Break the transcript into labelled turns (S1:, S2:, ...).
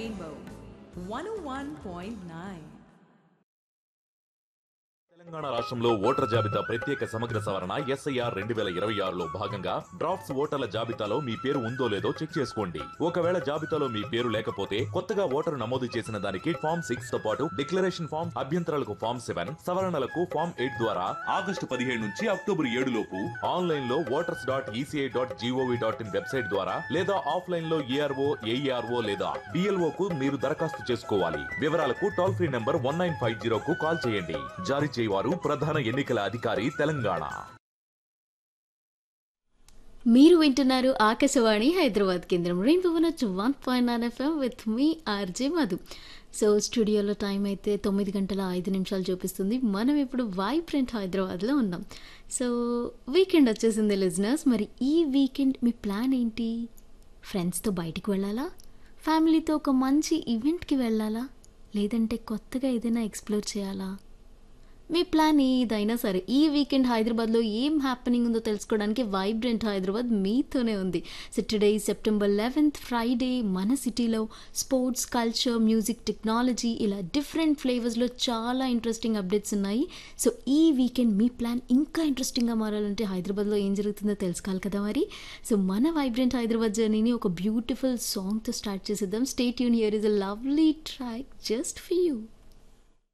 S1: Rainbow 101.9.
S2: Telangana రాష్ట్రంలో voter జాబితా ప్రత్యేక సమగ్ర సవరణ ఎస్ఐఆర్ రెండు వేల ఇరవై ఆరులో భాగంగా డ్రాఫ్ట్స్ ఓటర్ల జాబితాలో మీ పేరు ఉందో లేదో చెక్ చేసుకోండి ఒకవేళ జాబితాలో మీ పేరు లేకపోతే కొత్తగా ఓటరు నమోదు చేసిన దానికి ఫామ్ సిక్స్ తో పాటు డిక్లరేషన్ ఫామ్ అభ్యంతరాలకు ఫామ్ సెవెన్ సవరణలకు ఫామ్ ఎయిట్ ద్వారా ఆగస్టు పదిహేడు నుంచి అక్టోబర్ ఏడు లోపు ఆన్లైన్ లో voters dot ECI dot GOV dot in website ద్వారా లేదా ఆఫ్లైన్ లో ఏఆర్ఓ ఏఈఆర్ఓ లేదా డిఎల్ఓ కు మీరు దరఖాస్తు చేసుకోవాలి వివరాలకు toll free number one nine five zero కు కాల్ చేయండి జారీ చేయవారు ప్రధాన ఎన్నికల అధికారి తెలంగాణ
S3: మీరు వింటున్నారు ఆకాశవాణి హైదరాబాద్ కేంద్రం రెయిన్బో వినొచ్చు one point nine FM with me RJ Madhu so స్టూడియోలో టైం అయితే తొమ్మిది గంటల ఐదు నిమిషాలు చూపిస్తుంది మనం ఇప్పుడు వైబ్రెంట్ హైదరాబాద్లో ఉన్నాం సో వీకెండ్ వచ్చేసింది లిజినర్స్ మరి ఈ వీకెండ్ మీ ప్లాన్ ఏంటి ఫ్రెండ్స్తో బయటికి వెళ్ళాలా ఫ్యామిలీతో ఒక మంచి ఈవెంట్కి వెళ్ళాలా లేదంటే కొత్తగా ఏదైనా ఎక్స్ప్లోర్ చేయాలా మీ ప్లాన్ ఏదైనా సరే ఈ వీకెండ్ హైదరాబాద్లో ఏం హ్యాపెనింగ్ ఉందో తెలుసుకోవడానికి వైబ్రెంట్ హైదరాబాద్ మీతోనే ఉంది so today September eleventh Friday మన సిటీలో స్పోర్ట్స్ కల్చర్ మ్యూజిక్ టెక్నాలజీ ఇలా డిఫరెంట్ ఫ్లేవర్స్లో చాలా ఇంట్రెస్టింగ్ అప్డేట్స్ ఉన్నాయి సో ఈ వీకెండ్ మీ ప్లాన్ ఇంకా ఇంట్రెస్టింగ్గా మారాలంటే హైదరాబాద్లో ఏం జరుగుతుందో తెలుసుకోవాలి కదా మరి సో మన వైబ్రెంట్ హైదరాబాద్ జర్నీని ఒక బ్యూటిఫుల్ సాంగ్తో స్టార్ట్ చేసేద్దాం stay tuned here is a lovely track just for you